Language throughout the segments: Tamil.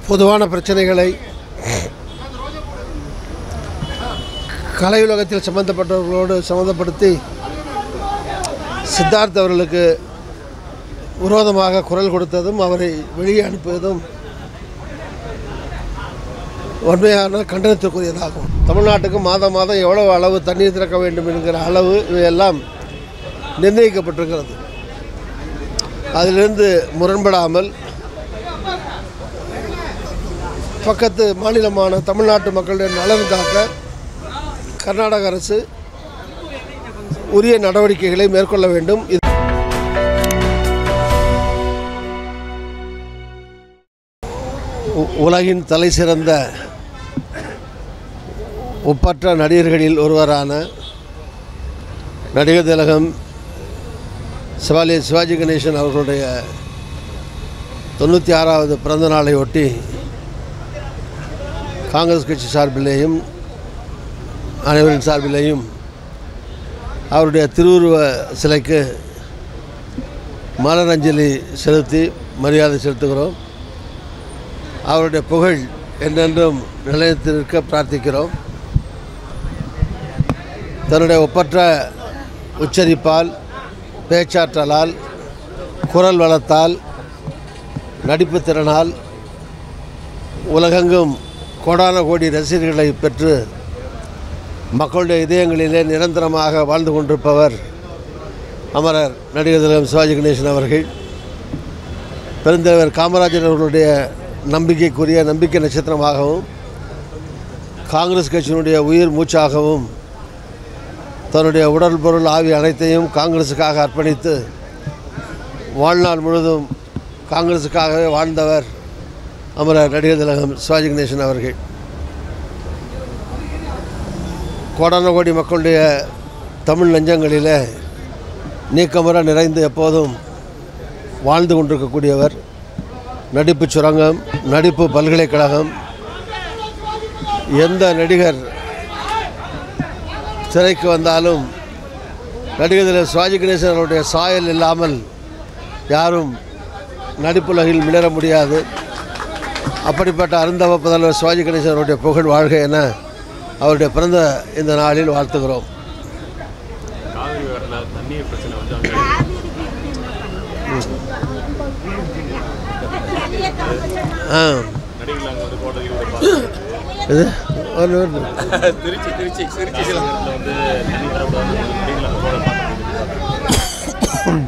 பொதுவான பிரச்சனைகளை கலையுலகத்தில் சம்பந்தப்பட்டவர்களோடு சம்மந்தப்படுத்தி சித்தார்த் அவர்களுக்கு விரோதமாக குரல் கொடுத்ததும் அவரை வெளியே அனுப்பியதும் உண்மையான கண்டனத்திற்குரியதாகும் தமிழ்நாட்டுக்கு மாதம் மாதம் எவ்வளவு அளவு தண்ணீர் திறக்க வேண்டும் என்கிற அளவு இவையெல்லாம் நிர்ணயிக்கப்பட்டிருக்கிறது அதிலிருந்து முரண்படாமல் பக்கத்து மாநிலமான தமிழ்நாட்டு மக்களுடைய நலன் காக்க கர்நாடக அரசு உரிய நடவடிக்கைகளை மேற்கொள்ள வேண்டும் இது உ- உலகின் தலை சிறந்த ஒப்பற்ற நடிகர்களில் ஒருவரான நடிகர் திலகம் சிவாலி சிவாஜி கணேசன் அவர்களுடைய தொண்ணூற்றி ஆறாவது பிறந்த நாளை ஒட்டி காங்கிரஸ் கட்சி சார்பிலேயும் அனைவரின் சார்பிலேயும் அவருடைய திருவுருவ சிலைக்கு மலரஞ்சலி செலுத்தி மரியாதை செலுத்துகிறோம் அவருடைய புகழ் என்றென்றும் நிலையத்திற்க பிரார்த்திக்கிறோம் தன்னுடைய ஒப்பற்ற உச்சரிப்பால் பேச்சாற்றலால் குரல் வளத்தால் நடிப்பு திறனால் உலகெங்கும் கோடான கோடி ரசிகர்களை பெற்று மக்களுடைய இதயங்களிலே நிரந்தரமாக வாழ்ந்து கொண்டிருப்பவர் அமரர் நடிகர் திலகம் சிவாஜி கணேசன் அவர்கள் பெருந்தலைவர் காமராஜர் அவர்களுடைய நம்பிக்கைக்குரிய நம்பிக்கை நட்சத்திரமாகவும் காங்கிரஸ் கட்சியினுடைய உயிர் மூச்சாகவும் தன்னுடைய உடல் பொருள் ஆவி அனைத்தையும் காங்கிரஸுக்காக அர்ப்பணித்து வாழ்நாள் முழுதும் காங்கிரஸுக்காகவே வாழ்ந்தவர் அமரர் நடிகர் திலகம் சிவாஜி கணேசன் அவர்கள் கோடான கோடி மக்களுடைய தமிழ் நெஞ்சங்களில் நீக்கமர நிறைந்து எப்போதும் வாழ்ந்து கொண்டிருக்கக்கூடியவர் நடிப்பு சுரங்கம் நடிப்பு பல்கலைக்கழகம் எந்த நடிகர் திரைக்கு வந்தாலும் நடிகர் சிவாஜி கணேசன் அவருடைய சாயல் இல்லாமல் யாரும் நடிப்புலகில் மிளர முடியாது அப்படிப்பட்ட அருந்தவ புதல்வர் சிவாஜி கணேசன் அவருடைய புகழ் வாழ்க என அவருடைய பிறந்த இந்த நாளில் வாழ்த்துகிறோம் காவிரி வரல தண்ணீர் பிரச்சனை வந்து அங்கே ஆ நடிகர்கள் அங்கே வந்து கோட்டை ஈடுபட்டு இது ஒரு நிமிடம். திருச்சி திருச்சி திருச்சி இடத்துல வந்து தண்ணி வரக்கூடாது நடிகர்கள் அங்கே கோட்டை பார்த்து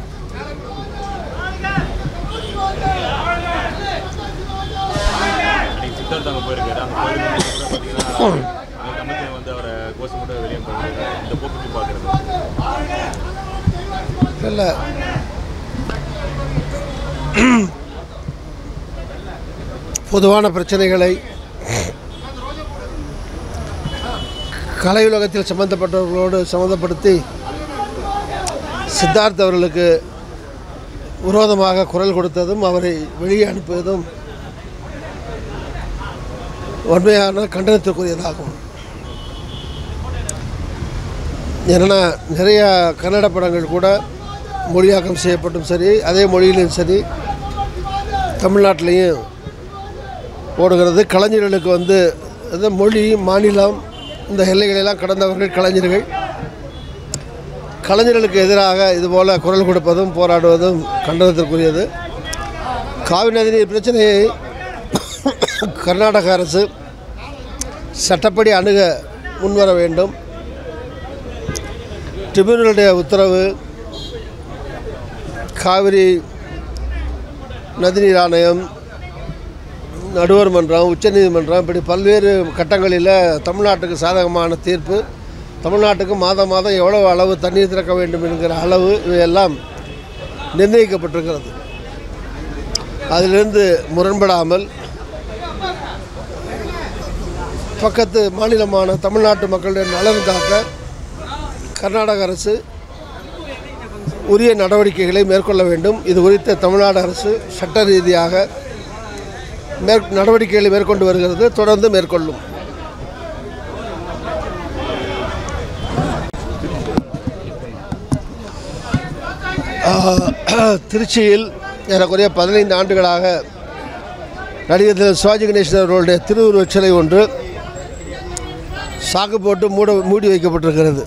அன்னைக்கு சித்தார்த் அங்கே போயிருக்காரு அங்கே போயிருக்கு பார்த்தீங்கன்னா அன்னைக்கு அமைச்சர் வந்து அவரை கோஷம் மட்டும் வெளியே போயிருக்காரு இந்த போக்கு பார்க்குறது இல்லை பொதுவான பிரச்சனைகளை கலையுலகத்தில் சம்பந்தப்பட்டவர்களோடு சம்மந்தப்படுத்தி சித்தார்த் அவர்களுக்கு விரோதமாக குரல் கொடுத்ததும் அவரை வெளியே அனுப்பியதும் உண்மையான கண்டனத்திற்குரியதாகும் ஏன்னா நிறைய கன்னட படங்கள் கூட மொழியாக்கம் செய்யப்பட்டும் சரி அதே மொழியிலும் சரி தமிழ்நாட்டிலையும் ஓடுகிறது கலைஞர்களுக்கு வந்து இந்த மொழி மாநிலம் இந்த எல்லைகளெல்லாம் கடந்தவர்கள் கலைஞர்கள் கலைஞர்களுக்கு எதிராக இதுபோல் குரல் கொடுப்பதும் போராடுவதும் கண்டனத்திற்குரியது காவிரி நதிநீர் பிரச்சனையை கர்நாடக அரசு சட்டப்படி அணுக முன்வர வேண்டும் ட்ரிபியூனலுடைய உத்தரவு காவிரி நதிநீர் ஆணையம் நடுவர் மன்றம் உச்சநீதிமன்றம் இப்படி பல்வேறு கட்டங்களில் தமிழ்நாட்டுக்கு சாதகமான தீர்ப்பு தமிழ்நாட்டுக்கு மாதம் மாதம் எவ்வளவு அளவு தண்ணீர் திறக்க வேண்டும் என்கிற அளவு இவையெல்லாம் நிர்ணயிக்கப்பட்டிருக்கிறது அதிலிருந்து முரண்படாமல் பக்கத்து மாநிலமான தமிழ்நாட்டு மக்களுடைய நலன் காக்க கர்நாடக அரசு உரிய நடவடிக்கைகளை மேற்கொள்ள வேண்டும் இது குறித்து தமிழ்நாடு அரசு சட்ட ரீதியாக மேற் நடவடிக்கைகளை மேற்கொண்டு வருகிறது தொடர்ந்து மேற்கொள்ளும் ஆஹ், திருச்சியில் ஏறக்குறைய பதினைந்து ஆண்டுகளாக நடிகர் திரு சிவாஜி கணேசன் அவர்களுடைய திருவுருவச் சிலை ஒன்று சாக்கு போட்டு மூட மூடி வைக்கப்பட்டிருக்கிறது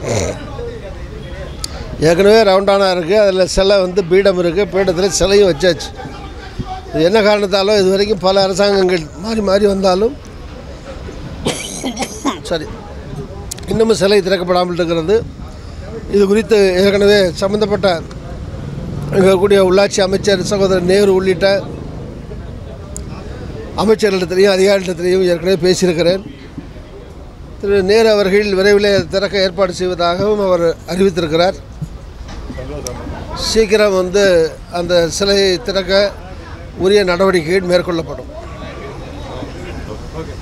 ஏற்கனவே ரவுண்டானா இருக்குது அதில் சிலை வந்து பீடம் இருக்குது பீடத்தில் சிலையும் வச்சாச்சு இது என்ன காரணத்தாலும் இது வரைக்கும் பல அரசாங்கங்கள் மாறி மாறி வந்தாலும் சரி இன்னமும் சிலை திறக்கப்படாமல் இருக்கிறது இது குறித்து ஏற்கனவே சம்மந்தப்பட்ட இங்கே இருக்கக்கூடிய உள்ளாட்சி அமைச்சர் சகோதரர் நேரு உள்ளிட்ட அமைச்சர்களிடத்திலையும் அதிகாரிகளிடத்திலையும் ஏற்கனவே பேசியிருக்கிறேன் திரு நேரு அவர்கள் விரைவில் திறக்க ஏற்பாடு செய்வதாகவும் அவர் அறிவித்திருக்கிறார் சீக்கிரம் வந்து அந்த சிலையை திறக்க உரிய நடவடிக்கைகள் மேற்கொள்ளப்படும்